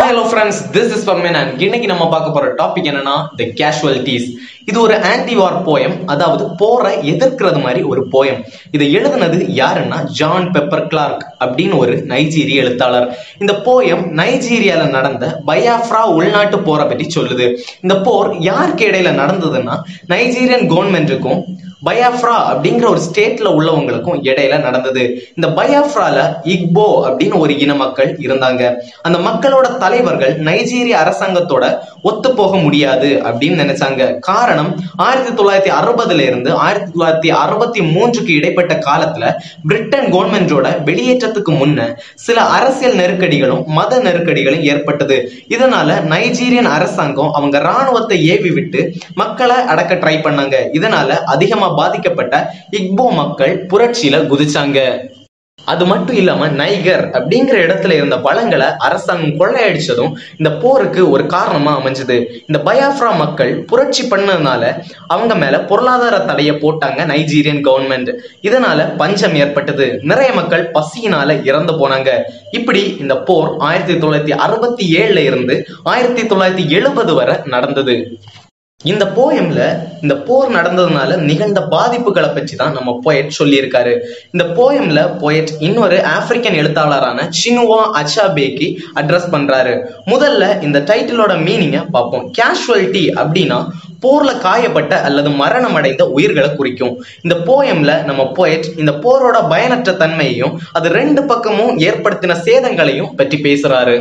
hi hello friends this is Farman and இன்னைக்கு நம்ம பார்க்க போற டாபிக் என்னன்னா த கேஷுவலிட்டிஸ் இது ஒரு ஆன்டி வார் போயம் அதாவது போரை எதிர்க்கிறது மாதிரி ஒரு போயம் இதை எழுதுனது யாருன்னா ஜான் பெப்பர் கிளார்க் அப்படின்னு ஒரு நைஜீரிய எழுத்தாளர் இந்த போயம் நைஜீரியால நடந்த பயாஃப்ரா உள்நாட்டு போரை பற்றி சொல்லுது இந்த போர் யாருக்கு இடையில நடந்ததுன்னா நைஜீரியன் கவர்மெண்ட்டுக்கும் பயாஃப்ரா அப்படிங்கிற ஒரு ஸ்டேட்ல உள்ளவங்களுக்கும் இடையில நடந்தது இந்த பயாஃப்ரால இக்போ அப்படின்னு ஒரு இன மக்கள் இருந்தாங்க அந்த மக்களோட தலைவர்கள் நைஜீரிய அரசாங்கத்தோட ஒத்து போக முடியாது அப்படின்னு நினைச்சாங்க காரணம் ஆயிரத்தி தொள்ளாயிரத்தி அறுபதுல இருந்து ஆயிரத்தி தொள்ளாயிரத்தி அறுபத்தி மூன்றுக்கு இடைப்பட்ட காலத்துல பிரிட்டன் கவர்மெண்டோட வெளியேற்றத்துக்கு முன்ன சில அரசியல் நெருக்கடிகளும் மத நெருக்கடிகளும் ஏற்பட்டது இதனால நைஜீரியன் அரசாங்கம் அவங்க ராணுவத்தை ஏவி விட்டு மக்களை அடக்க ட்ரை பண்ணாங்க இதனால அதிகமா பாதிக்கப்பட்ட இக்போ மக்கள் புரட்சியில குதிச்சாங்க அது மட்டும் இல்லாம நைகர் அப்படிங்கிற இடத்துல இருந்த வளங்களை அரசாங்கம் கொள்ளையடிச்சதும் இந்த போருக்கு ஒரு காரணமா அமைஞ்சது இந்த பயாஃப்ரா மக்கள் புரட்சி பண்ணதுனால அவங்க மேல பொருளாதார தடையை போட்டாங்க நைஜீரியன் கவர்மெண்ட் இதனால பஞ்சம் ஏற்பட்டது நிறைய மக்கள் பசியினால இறந்து போனாங்க இப்படி இந்த போர் ஆயிரத்தி தொள்ளாயிரத்தி அறுபத்தி ஏழுல இருந்து ஆயிரத்தி தொள்ளாயிரத்தி எழுபது வரை நடந்தது இந்த போயம்ல இந்த போர் நடந்ததுனால நிகழ்ந்த பாதிப்புகளை பற்றி தான் நம்ம போயட் சொல்லியிருக்காரு இந்த போயம்ல போயட் இன்னொரு ஆப்பிரிக்கன் எழுத்தாளரான சினுவா அச்சாபேக்கு அட்ரஸ் பண்றாரு முதல்ல இந்த டைட்டிலோட மீனிங்கை பார்ப்போம் கேஷுவலிட்டி அப்படின்னா போர்ல காயப்பட்ட அல்லது மரணம் அடைந்த உயிர்களை குறிக்கும் இந்த போயம்ல நம்ம போயட் இந்த போரோட பயனற்ற தன்மையையும் அது ரெண்டு பக்கமும் ஏற்படுத்தின சேதங்களையும் பற்றி பேசுறாரு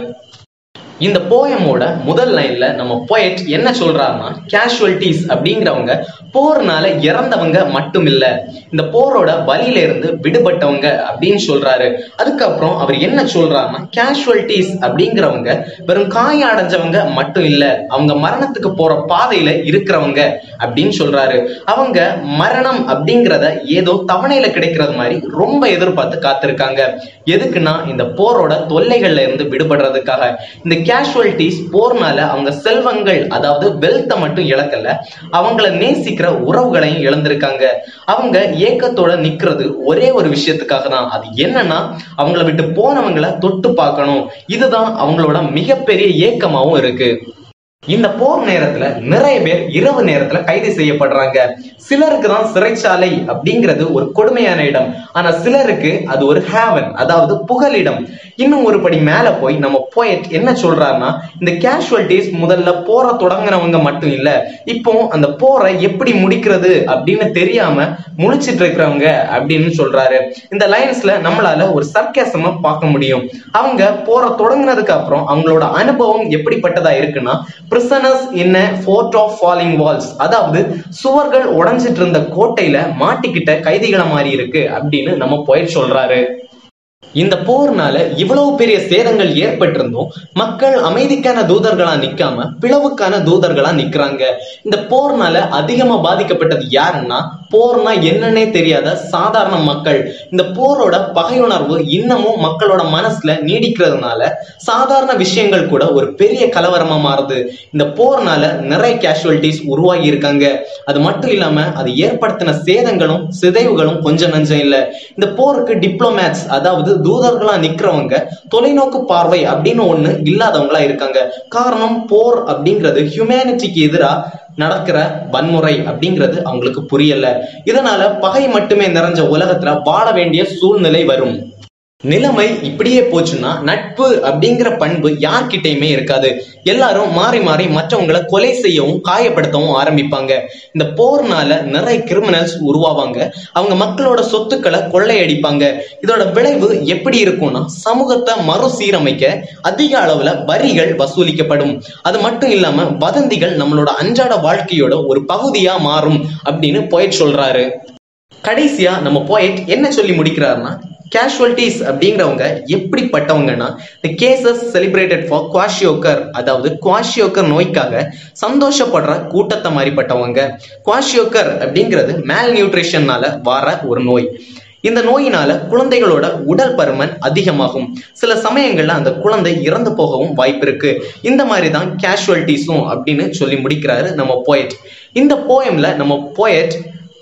இந்த போயமோட முதல் லைன்ல நம்ம போயட் என்ன சொல்றாருன்னா கேஷுவலிட்டிஸ் அப்படிங்கிறவங்க போர்னால இறந்தவங்க மட்டும் இல்ல இந்த போரோட வலியில இருந்து விடுபட்டவங்க அப்படின்னு சொல்றாரு அதுக்கப்புறம் அவர் என்ன சொல்றாருன்னா கேஷுவலிட்டிஸ் அப்படிங்கிறவங்க வெறும் காயம் அடைஞ்சவங்க மட்டும் இல்ல அவங்க மரணத்துக்கு போற பாதையில இருக்கிறவங்க அப்படின்னு சொல்றாரு அவங்க மரணம் அப்படிங்கிறத ஏதோ தவணையில கிடைக்கிறது மாதிரி ரொம்ப எதிர்பார்த்து காத்திருக்காங்க எதுக்குன்னா இந்த போரோட தொல்லைகள்ல இருந்து விடுபடுறதுக்காக இந்த கேஷுவலிட்டிஸ் போர்னால அவங்க செல்வங்கள் அதாவது வெல்த்தை மட்டும் இழக்கல அவங்கள நேசிக்கிற உறவுகளையும் இழந்திருக்காங்க அவங்க ஏக்கத்தோட நிக்கிறது ஒரே ஒரு விஷயத்துக்காக தான் அது என்னன்னா அவங்கள விட்டு போனவங்கள தொட்டு பார்க்கணும் இதுதான் அவங்களோட மிகப்பெரிய ஏக்கமாவும் இருக்கு இந்த போர் நேரத்துல நிறைய பேர் இரவு நேரத்துல கைது செய்யப்படுறாங்க சிலருக்கு தான் சிறைச்சாலை அப்படிங்கிறது ஒரு கொடுமையான இடம் ஆனா சிலருக்கு அது ஒரு ஹேவன் அதாவது புகலிடம் இன்னும் ஒரு படி மேல போய் நம்ம போயட் என்ன சொல்றாருன்னா இந்த கேஷுவலிட்டிஸ் முதல்ல போற தொடங்கினவங்க மட்டும் இல்ல இப்போ அந்த போரை எப்படி முடிக்கிறது அப்படின்னு தெரியாம முழிச்சிட்டு இருக்கிறவங்க அப்படின்னு சொல்றாரு இந்த லைன்ஸ்ல நம்மளால ஒரு சர்க்கேசமா பார்க்க முடியும் அவங்க போற தொடங்கினதுக்கு அப்புறம் அவங்களோட அனுபவம் எப்படிப்பட்டதா இருக்குன்னா prisoners in fort of falling walls அதாவது சுவர்கள் உடைஞ்சிட்டு இருந்த கோட்டையில மாட்டிக்கிட்ட கைதிகளை மாதிரி இருக்கு அப்படின்னு நம்ம போயிட்டு சொல்றாரு இந்த போர்னால இவ்வளவு பெரிய சேதங்கள் ஏற்பட்டிருந்தும் மக்கள் அமைதிக்கான தூதர்களா நிக்காம பிளவுக்கான தூதர்களா நிக்கிறாங்க இந்த போர்னால அதிகமா பாதிக்கப்பட்டது யாருன்னா போர்னா என்னன்னே தெரியாத சாதாரண மக்கள் இந்த போரோட பகையுணர்வு இன்னமும் மக்களோட மனசுல நீடிக்கிறதுனால சாதாரண விஷயங்கள் கூட ஒரு பெரிய கலவரமா மாறுது இந்த போர்னால நிறைய கேஷுவலிட்டிஸ் உருவாகி இருக்காங்க அது மட்டும் இல்லாம அது ஏற்படுத்தின சேதங்களும் சிதைவுகளும் கொஞ்சம் நஞ்சம் இல்ல இந்த போருக்கு டிப்ளமேட்ஸ் அதாவது தூதர்களா நிக்கிறவங்க தொலைநோக்கு பார்வை அப்படின்னு ஒண்ணு இல்லாதவங்களா இருக்காங்க காரணம் போர் அப்படிங்கிறது ஹியூமனிட்டிக்கு எதிரா நடக்கிற வன்முறை அப்படிங்கிறது அவங்களுக்கு புரியல இதனால பகை மட்டுமே நிறைஞ்ச உலகத்துல வாழ வேண்டிய சூழ்நிலை வரும் நிலைமை இப்படியே போச்சுன்னா நட்பு அப்படிங்கிற பண்பு யார்கிட்டயுமே இருக்காது எல்லாரும் மாறி மாறி மற்றவங்களை கொலை செய்யவும் காயப்படுத்தவும் ஆரம்பிப்பாங்க இந்த போர்னால நிறைய கிரிமினல்ஸ் உருவாவாங்க அவங்க மக்களோட சொத்துக்களை கொள்ளையடிப்பாங்க இதோட விளைவு எப்படி இருக்கும்னா சமூகத்தை மறுசீரமைக்க அதிக அளவுல வரிகள் வசூலிக்கப்படும் அது மட்டும் இல்லாம வதந்திகள் நம்மளோட அன்றாட வாழ்க்கையோட ஒரு பகுதியா மாறும் அப்படின்னு போயிட் சொல்றாரு கடைசியா நம்ம போயிட் என்ன சொல்லி முடிக்கிறாருன்னா கேஷுவலிட்டிஸ் அப்படிங்கிறவங்க எப்படிப்பட்டவங்கன்னா இந்த கேசஸ் செலிப்ரேட்டட் ஃபார் குவாஷியோக்கர் அதாவது குவாஷியோக்கர் நோய்க்காக சந்தோஷப்படுற கூட்டத்தை மாதிரிப்பட்டவங்க குவாஷியோக்கர் அப்படிங்கிறது மேல் நியூட்ரிஷன்னால வர ஒரு நோய் இந்த நோயினால குழந்தைகளோட உடல் பருமன் அதிகமாகும் சில சமயங்கள்ல அந்த குழந்தை இறந்து போகவும் வாய்ப்பு இருக்கு இந்த மாதிரி தான் கேஷுவலிட்டிஸும் அப்படின்னு சொல்லி முடிக்கிறாரு நம்ம போயட் இந்த போயம்ல நம்ம போயட்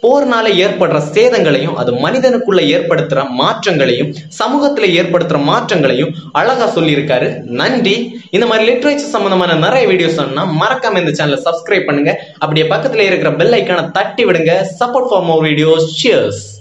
போர்னால ஏற்படுற சேதங்களையும் அது மனிதனுக்குள்ள ஏற்படுத்துற மாற்றங்களையும் சமூகத்துல ஏற்படுத்துற மாற்றங்களையும் அழகா சொல்லியிருக்காரு நன்றி இந்த மாதிரி லிட்ரேச்சர் சம்பந்தமான நிறைய வீடியோஸ் சொன்னா மறக்காம இந்த சேனலை சப்ஸ்கிரைப் பண்ணுங்க அப்படியே பக்கத்துல இருக்கிற பெல் ஐக்கானை தட்டி விடுங்க support for more videos cheers